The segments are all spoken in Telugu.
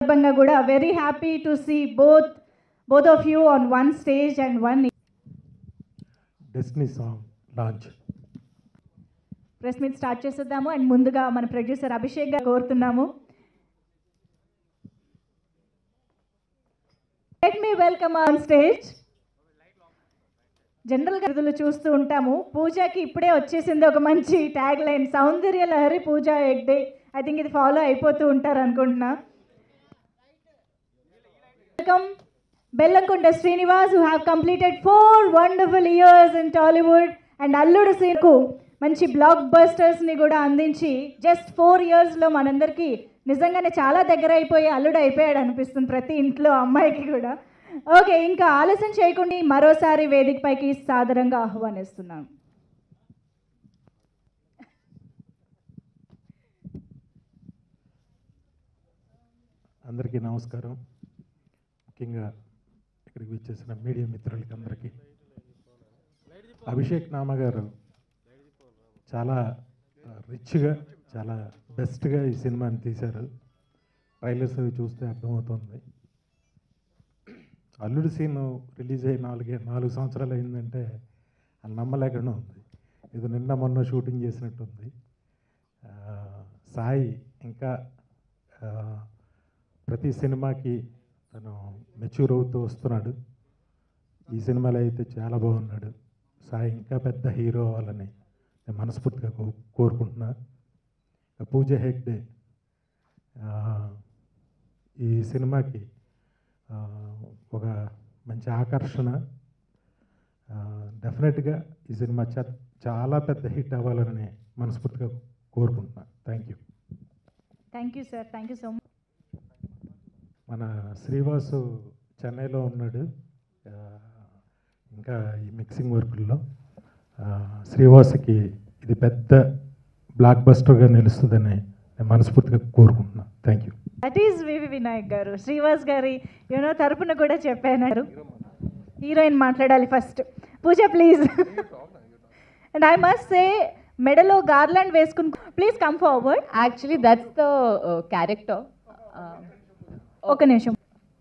సందర్భంగా కూడా very happy to see both both of you on one stage and one destiny song launch press meet start చేసేద్దాము అండ్ ముందుగా మన ప్రొడ్యూసర్ అభిషేక్ గారు కోరుతున్నాము let me welcome on stage జనరల్గా విధులు చూస్తూ ఉంటాము పూజకి ఇప్పుడే వచ్చేసింది ఒక మంచి tag line Soundarya Lahari Pooja Hegde I think ఇది ఫాలో అయిపోతూ ఉంటారు అనుకుంటున్నా welcome Bellamkonda Srinivas who have completed four wonderful years in Tollywood and Alludu సీన్కు మంచి బ్లాక్ బస్టర్స్ని కూడా అందించి జస్ట్ ఫోర్ ఇయర్స్లో మనందరికీ నిజంగానే చాలా దగ్గర అయిపోయి అల్లుడు అయిపోయాడు అనిపిస్తుంది ప్రతి ఇంట్లో అమ్మాయికి కూడా ఓకే ఇంకా ఆలస్యం చేయకుండా మరోసారి వేదికపైకి సాదరంగా ఆహ్వానిస్తున్నాను అందరికీ నమస్కారం ముఖ్యంగా ఇక్కడికి వచ్చేసిన మీడియా మిత్రులకి అందరికీ అభిషేక్ నామ గారు చాలా రిచ్గా చాలా బెస్ట్గా ఈ సినిమాని తీశారు ట్రైలర్స్ అవి చూస్తే అర్థమవుతుంది అల్లుడు సీన్ రిలీజ్ అయ్యి నాలుగే నాలుగు సంవత్సరాలు అయిందంటే అది నమ్మలేకుండా ఉంది ఇది నిన్న మొన్న షూటింగ్ చేసినట్టుంది ఆ, సాయి ఇంకా ఆ, ప్రతి సినిమాకి తను మెచ్యూర్ అవుతూ వస్తున్నాడు ఈ సినిమాలో అయితే చాలా బాగున్నాడు సాయి ఇంకా పెద్ద హీరో అవ్వాలని నేను మనస్ఫూర్తిగా కో కోరుకుంటున్నా ఇక పూజ హెగ్డే ఆ, ఈ సినిమాకి ఆ, ఒక మంచి ఆకర్షణ డెఫినెట్గా ఈ సినిమా చ- చాలా పెద్ద హిట్ అవ్వాలని మనస్ఫూర్తిగా కోరుకుంటున్నా thank you thank you sir thank you so much మన శ్రీవాసు చెన్నైలో ఉన్నాడు ఆ, ఇంకా ఈ మిక్సింగ్ వర్కుల్లో ఆ, శ్రీవాసుకి ఇది పెద్ద బ్లాక్ బస్టర్గా నిలుస్తుందని నేను మనస్ఫూర్తిగా కోరుకుంటున్నాను thank you that is VV Vinayak garu Srivas గారి యూనో తరపున కూడా చెప్పాను హీరోయిన్ మాట్లాడాలి first Pooja please and I must say మెడలో గార్లాండ్ వేసుకుని please come forward Actually, that's the uh, character. Uh, ఒక నిమిషం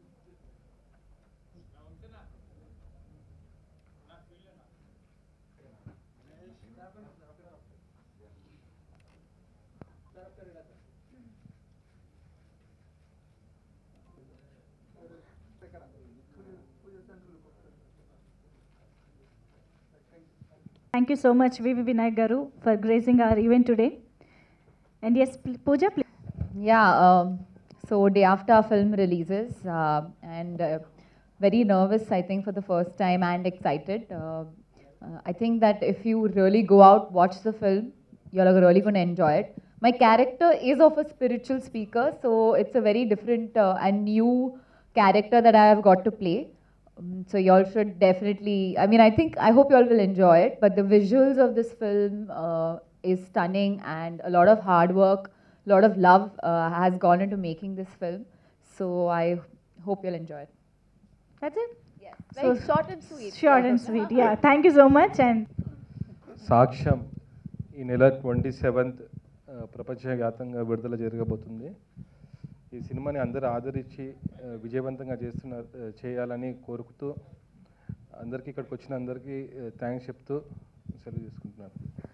thank you so much VV Vinayak garu for gracing our event today and yes Pooja please yeah, um, so day after our film releases, uh, and uh, very nervous, I think, for the first time and excited. Uh, uh, I think that if you really go out, watch the film, you're really going to enjoy it. My character is of a spiritual speaker, so it's a very different uh, and new character that I have got to play. Um, so y'all should definitely. I mean, I think I hope y'all will enjoy it. But the visuals of this film uh, is stunning, and a lot of hard work, a lot of love uh, has gone into making this film. So I hope you'll enjoy it. That's it. Yes, very short and sweet. Short and sweet. Yeah. Thank you so much. And సాక్ష్యం ఈ నెల ట్వంటీ సెవెంత్ ప్రపంచవ్యాప్తంగా విడుదల జరగబోతుంది ఈ సినిమాని అందరూ ఆదరించి ఆ, విజయవంతంగా చేస్తున్నారు ఆ, చేయాలని కోరుకుతూ అందరికీ ఇక్కడికి వచ్చిన అందరికీ థ్యాంక్స్ చెప్తూ సెలవు తీసుకుంటున్నాను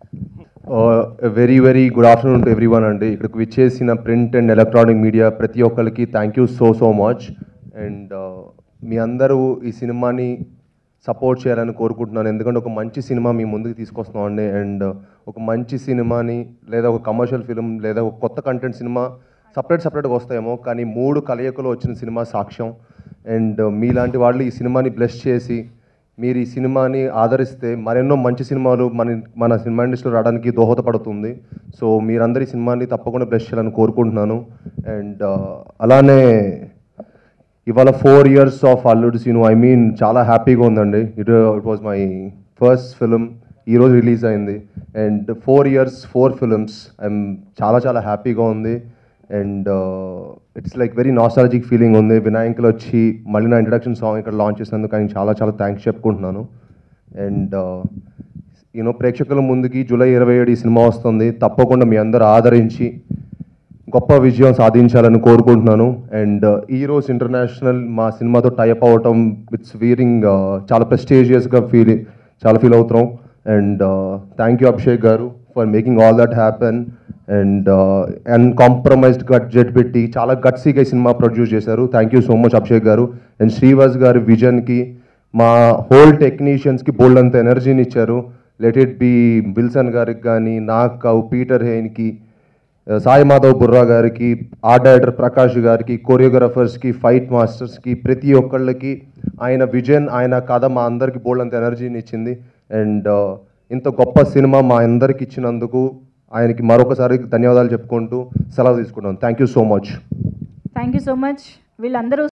very very good afternoon to everyone అండి ఇక్కడికి విచ్చేసిన ప్రింట్ అండ్ ఎలక్ట్రానిక్ మీడియా ప్రతి ఒక్కరికి thank you so so much and మీ అందరూ ఈ సినిమాని సపోర్ట్ చేయాలని కోరుకుంటున్నాను ఎందుకంటే ఒక మంచి సినిమా మీ ముందుకు తీసుకొస్తున్నాం అండి అండ్ ఒక మంచి సినిమాని లేదా ఒక కమర్షియల్ ఫిలిం లేదా ఒక కొత్త కంటెంట్ సినిమా సపరేట్ సపరేట్గా వస్తాయేమో కానీ మూడు కలయికలో వచ్చిన సినిమా సాక్ష్యం అండ్ మీలాంటి వాళ్ళు ఈ సినిమాని బ్లెస్ చేసి మీరు ఈ సినిమాని ఆదరిస్తే మరెన్నో మంచి సినిమాలు మన మన సినిమా ఇండస్ట్రీలో రావడానికి దోహదపడుతుంది సో మీరందరి సినిమాని తప్పకుండా బ్లెస్ చేయాలని కోరుకుంటున్నాను అండ్ అలానే ఇవాళ four years of Alludu Seenu I mean చాలా హ్యాపీగా ఉందండి it it was my first film ఈరోజు రిలీజ్ అయింది and four years four films I'm చాలా చాలా హ్యాపీగా ఉంది and it's like very nostalgic feeling ఉంది వినాయకులు వచ్చి మళ్ళీ నా ఇంట్రడక్షన్ సాంగ్ ఇక్కడ లాంచ్ చేసినందుకు ఆయన చాలా చాలా థ్యాంక్స్ చెప్పుకుంటున్నాను అండ్ యూనో ప్రేక్షకుల ముందుకి జూలై ఇరవై ఏడు ఈ సినిమా వస్తుంది తప్పకుండా మీ అందరూ ఆదరించి గొప్ప విజయం సాధించాలని కోరుకుంటున్నాను అండ్ ఈరోజు ఇంటర్నేషనల్ మా సినిమాతో టైప్ అవటం ఇట్స్ వీరింగ్ చాలా ప్రెస్టీజియస్గా ఫీల్ చాలా ఫీల్ అవుతున్నాం and thank you Abhishek garu for making all that happen and and compromised budget పెట్టి చాలా గట్సీగా ఈ సినిమా ప్రొడ్యూస్ చేశారు thank you so much Abhishek garu and Srivas గారి విజన్కి మా హోల్ టెక్నీషియన్స్కి బోల్డ్ అంత ఎనర్జీని ఇచ్చారు లెట్ ఇట్ బి విల్సన్ గారికి కానీ నాకు పీటర్ హెయిన్కి సాయి మాధవ్ బుర్రా గారికి ఆర్ట్ డైరెక్టర్ ప్రకాష్ గారికి కొరియోగ్రాఫర్స్కి ఫైట్ మాస్టర్స్కి ప్రతి ఒక్కళ్ళకి ఆయన విజన్ ఆయన కథ మా అందరికి బోల్డ్ అంత ఎనర్జీని ఇచ్చింది అండ్ ఇంత గొప్ప సినిమా మా అందరికి ఇచ్చినందుకు ఆయనకి మరొకసారి ధన్యవాదాలు చెప్పుకుంటూ సెలవు తీసుకుంటాం thank you so much thank you so much వీళ్ళందరూ